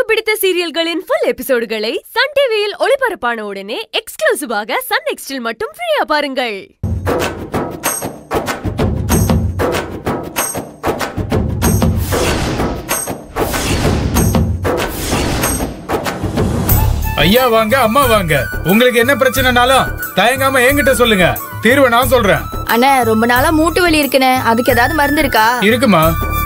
பிடித்த சீரியல்களின் full எபிசோடுகளை Sun டிவியில் ஒளிபரப்பான உடனே எக்ஸ்க்ளூசிவாக சன் நெக்ஸ்டில் மட்டும் ஃப்ரீயா பாருங்கள் ஐயா வாங்க அம்மா வாங்க உங்களுக்கு என்ன பிரச்சனைனாலும் தயங்காம என்கிட்ட சொல்லுங்க தீர்வை நான் சொல்றேன் அண்ணே ரொம்ப நாளா மூட்டு வலி இருக்குண்ணே அதுக்கு ஏதாவது மருந்து இருக்கா இருக்குமா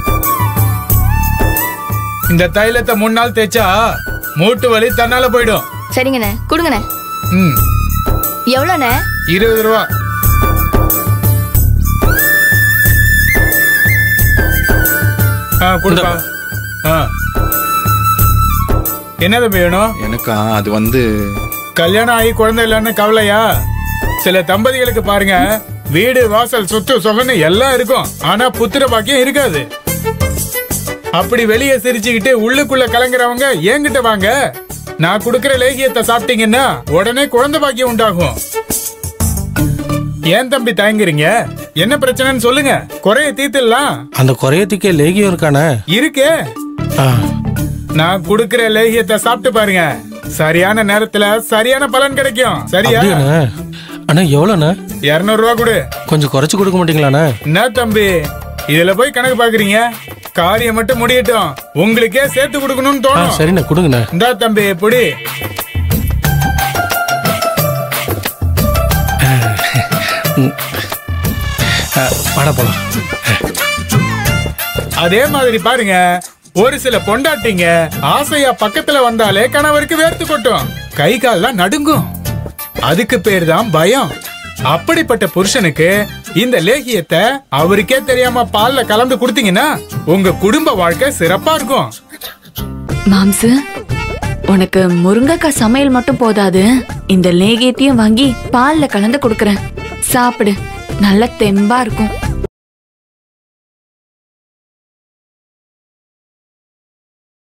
இந்த தைலத்தை மூணு நாள் தேய்ச்சா மூட்டு வலி தன்னால போயிடும் சரிங்கண்ணே கொடுங்கண்ணே ம் எவ்வளோண்ணே இருபது ரூபா ஆ கொடுப்பா ஆ என்ன தம்பி வேணும் எனக்கா அது வந்து கல்யாணம் ஆகி குழந்தை இல்லைன்னு கவலையா சில தம்பதிகளுக்கு பாருங்க வீடு வாசல் சொத்து சொகன்னு எல்லாம் இருக்கும் ஆனா புத்திர பாக்கியம் இருக்காது அப்படி வெளியே சிரிச்சுக்கிட்டு உள்ளுக்குள்ள கலங்குறவங்க என்கிட்ட வாங்க நான் குடுக்கிற லேகியத்தை சாப்பிட்டீங்கன்னா உடனே குழந்தை பாக்கியம் உண்டாகும் ஏன் தம்பி தயங்குறீங்க என்ன பிரச்சனைன்னு சொல்லுங்க குறைய தீர்த்துடலாம் அந்த குறையத்துக்கே லேகியம் இருக்கானே இருக்கே ஆ, நான் குடுக்கிற லேகியத்தை சாப்பிட்டு பாருங்க சரியான நேரத்துல சரியான பலன் கிடைக்கும் சரியா அப்படியாண்ணே அண்ணா எவ்வளோண்ணே இருநூறு ரூபா கொடு கொஞ்சம் குறைச்சு கொடுக்க மாட்டீங்களாண்ணே என்ன தம்பி இதுல போய் கணக்கு பாக்குறீங்க காரியம் மட்டும் முடியட்டும் உங்களுக்கே சேர்த்து கொடுக்கணும்னு ஆ தோணும் சரிண்ணே கொடுங்கண்ணே இந்தா தம்பி புடி ஆ, வாடா போலாம் அதே மாதிரி பாருங்க ஒரு சில பொண்டாட்டிங்க ஆசையா பக்கத்துல வந்தாலே கணவருக்கு வேர்த்து கொட்டும் கை கால்லாம் நடுங்கும் அதுக்கு பேர் தான் பயம் அப்படிப்பட்ட புருஷனுக்கு இந்த லேகியத்தை அவருக்கே தெரியாம பால்ல கலந்து கொடுத்தீங்கன்னா உங்க குடும்ப வாழ்க்கை சிறப்பா இருக்கும் மாம்சு உனக்கு முருங்கைக்காய் சமையல் மட்டும் போதாது இந்த லேகியத்தையும் வாங்கி பால்ல கலந்து கொடுக்கறேன் சாப்பிடு நல்ல தெம்பா இருக்கும்